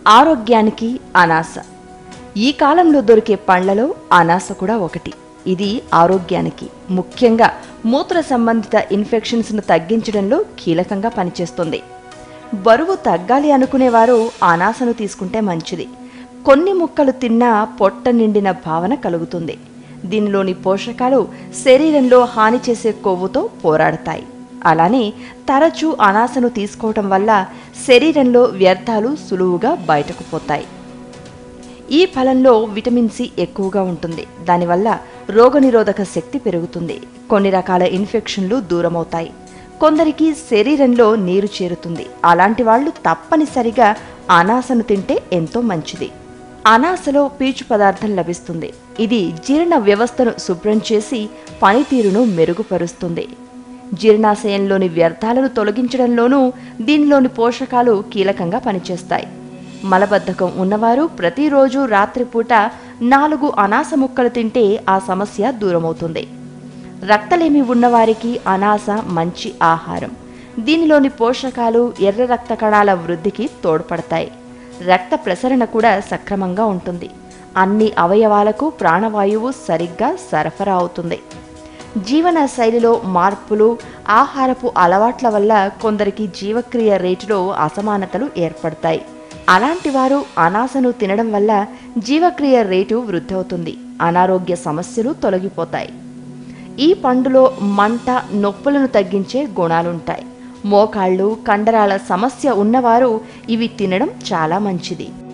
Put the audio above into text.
ఆరోగ్యానికి అనాస ఈ కాలంలో దొరికే పండ్లలో అనాస కూడా ఒకటి ఇది ఆరోగ్యానికి ముఖ్యంగా మూత్ర సంబంధిత ఇన్ఫెక్షన్స్ను తగ్గించడంలో కీలకంగా పనిచేస్తుంది బరువు తగ్గాలి అనుకునేవారు అనాసను తీసుకుంటే మంచిది కొన్ని ముక్కలు తిన్నా పొట్ట నిండిన భావన కలుగుతుంది దీనిలోని పోషకాలు శరీరంలో హాని చేసే కొవ్వుతో పోరాడతాయి అలానే తరచూ అనాసను తీసుకోవటం వల్ల శరీరంలో వ్యర్థాలు సులువుగా బయటకు పోతాయి ఈ ఫలంలో విటమిన్ సి ఎక్కువగా ఉంటుంది దానివల్ల రోగనిరోధక శక్తి పెరుగుతుంది కొన్ని రకాల ఇన్ఫెక్షన్లు దూరమవుతాయి కొందరికి శరీరంలో నీరు చేరుతుంది అలాంటి వాళ్ళు తప్పనిసరిగా అనాసను తింటే ఎంతో మంచిది అనాసలో పీచు పదార్థం లభిస్తుంది ఇది జీర్ణ వ్యవస్థను శుభ్రం చేసి పనితీరును మెరుగుపరుస్తుంది జీర్ణాశయంలోని వ్యర్థాలను తొలగించడంలోనూ దీనిలోని పోషకాలు కీలకంగా పనిచేస్తాయి మలబద్ధకం ఉన్నవారు ప్రతిరోజు రాత్రిపూట నాలుగు అనాస ముక్కలు తింటే ఆ సమస్య దూరమవుతుంది రక్తలేమి ఉన్నవారికి అనాస మంచి ఆహారం దీనిలోని పోషకాలు ఎర్ర రక్త కణాల వృద్ధికి తోడ్పడతాయి రక్త ప్రసరణ కూడా సక్రమంగా ఉంటుంది అన్ని అవయవాలకు ప్రాణవాయువు సరిగ్గా సరఫరా అవుతుంది జీవన శైలిలో మార్పులు ఆహారపు అలవాట్ల వల్ల కొందరికి జీవక్రియ రేటులో అసమానతలు ఏర్పడతాయి అలాంటి వారు అనాసను తినడం వల్ల జీవక్రియ రేటు వృద్ధి అవుతుంది అనారోగ్య సమస్యలు తొలగిపోతాయి ఈ పండులో మంట నొప్పులను తగ్గించే గుణాలుంటాయి మోకాళ్ళు కండరాల సమస్య ఉన్నవారు ఇవి తినడం చాలా మంచిది